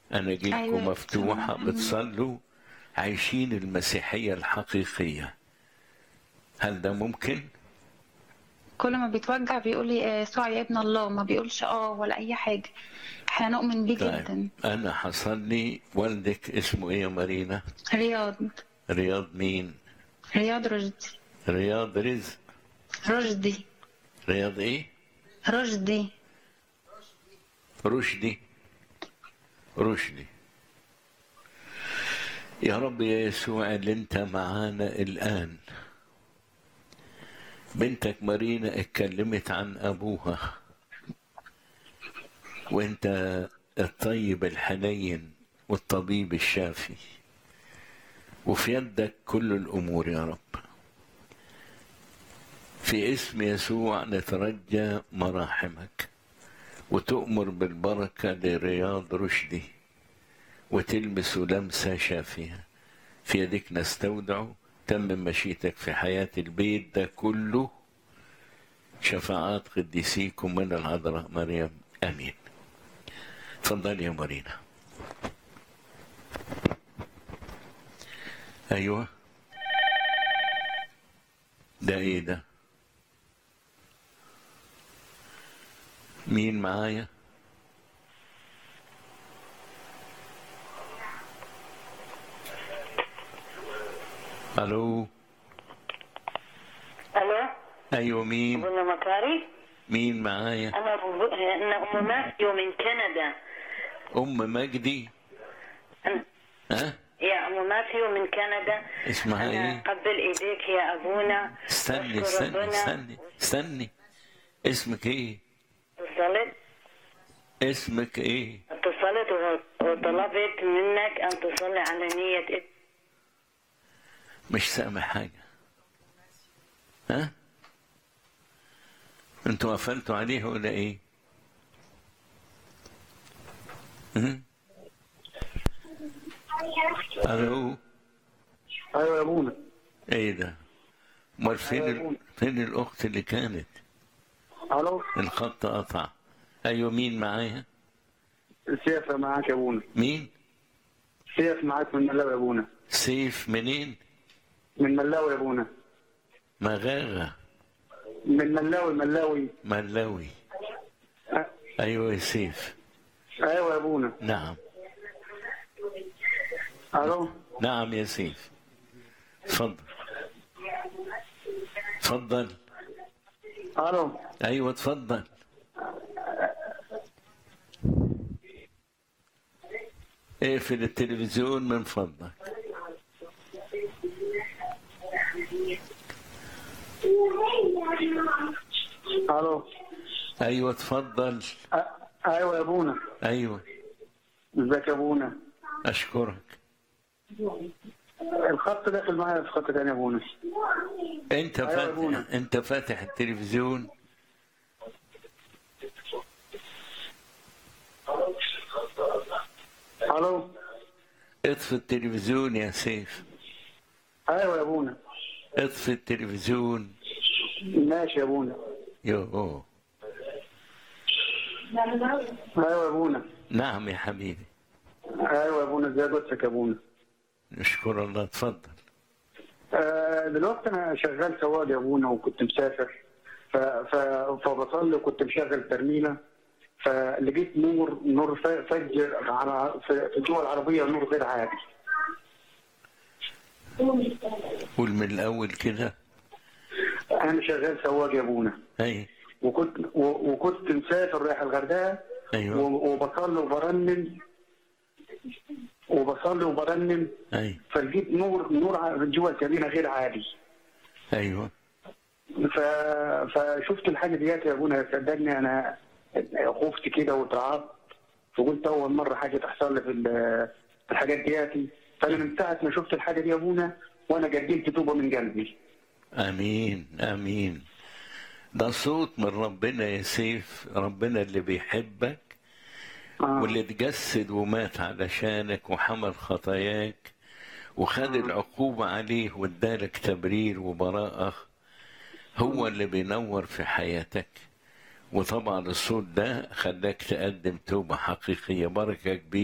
أناجيلكم أيوة. مفتوحة بتصلوا عايشين المسيحية الحقيقية هل ده ممكن؟ كل ما بيتوجع بيقول لي آه، يسوع يا ابن الله ما بيقولش اه ولا اي حاجه احنا نؤمن بيه جدا طيب أنا حصل لي والدك اسمه إيه يا مارينا؟ رياض رياض مين؟ رياض رشدي رياض رزق رشدي رياض إيه؟ رشدي رشدي رشدي يا رب يا يسوع اللي انت معانا الآن بنتك مارينا اتكلمت عن أبوها وانت الطيب الحنين والطبيب الشافي وفي يدك كل الأمور يا رب في اسم يسوع نترجى مراحمك وتؤمر بالبركة لرياض رشدي وتلمس لمسة شافية في يدك نستودع تم مشيتك في حياة البيت ده كله شفاعات قديسيكم من العذراء مريم آمين تفضل يا مارينا أيوة ده إيه ده مين معايا الو الو ايوه مين ابونا مكاري مين معايا انا رب- انا ام ماثيو من كندا ام مجدي أنا- ها يا ام ماثيو من كندا اسمها انا ايه قبل ايديك يا ابونا استني أشكر استني ربنا. استني استني اسمك ايه اتصلت اسمك ايه اتصلت و- وطلبت منك ان تصلي على نية ابني مش سامع حاجة ها انتوا قفلتوا عليه ولا ايه ها؟ الو ايوه يا ابونا ايه ده امال فين ال... فين الاخت اللي كانت الو الخط قطع ايوه مين معايا سيف معاك يا ابونا مين سيف معاك من ملاوي يا ابونا سيف منين من ملاوي يا ابونا مغاغة من ملاوي ملاوي ملاوي أ- ايوه يا سيف ايوه يا ابونا نعم الو نعم يا سيف تفضل تفضل الو ايوه تفضل اقفل التلفزيون من فضلك الو ايوه تفضل أ- ايوه يا ابونا ايوه ازيك يا ابونا اشكرك الخط داخل معايا في خط تاني يا ابونا انت أيوة يا فاتح أبونا. انت فاتح التلفزيون الو اطفي التلفزيون يا سيف ايوه يا ابونا اطفي التلفزيون ماشي يا ابونا يو ايوه يا ابونا نعم يا حبيبي ايوه يا ابونا ازي قدسك يا ابونا نشكر الله تفضل آه، دلوقتي انا شغال سواق يا ابونا وكنت مسافر ف... ف... فبصلي وكنت مشغل ترميله فلقيت نور نور ف- فجر على في في الجوه العربيه نور غير عادي قول من الاول كده انا شغال سواق يا ابونا اي وكنت و... وكنت مسافر رايح الغردقه ايوه و... وبصلي وبرنم وبصلي وبرنم اي فلقيت نور نور ع- جوه الكابينه غير عادي ايوه ف... فشفت الحاجه ديت يا ابونا صدقني انا خفت كده وتعبت فقلت اول مره حاجه تحصل لي في ال- في الحاجات دياتي فانا من ساعه ما شفت الحاجه دي يا ابونا وانا قدمت توبه من قلبي امين امين ده صوت من ربنا يا سيف ربنا اللي بيحبك آه. واللي اتجسد ومات علشانك وحمل خطاياك وخد العقوبة عليه وادالك تبرير وبراءة هو اللي بينور في حياتك وطبعا الصوت ده خلاك تقدم توبة حقيقية بركة كبيرة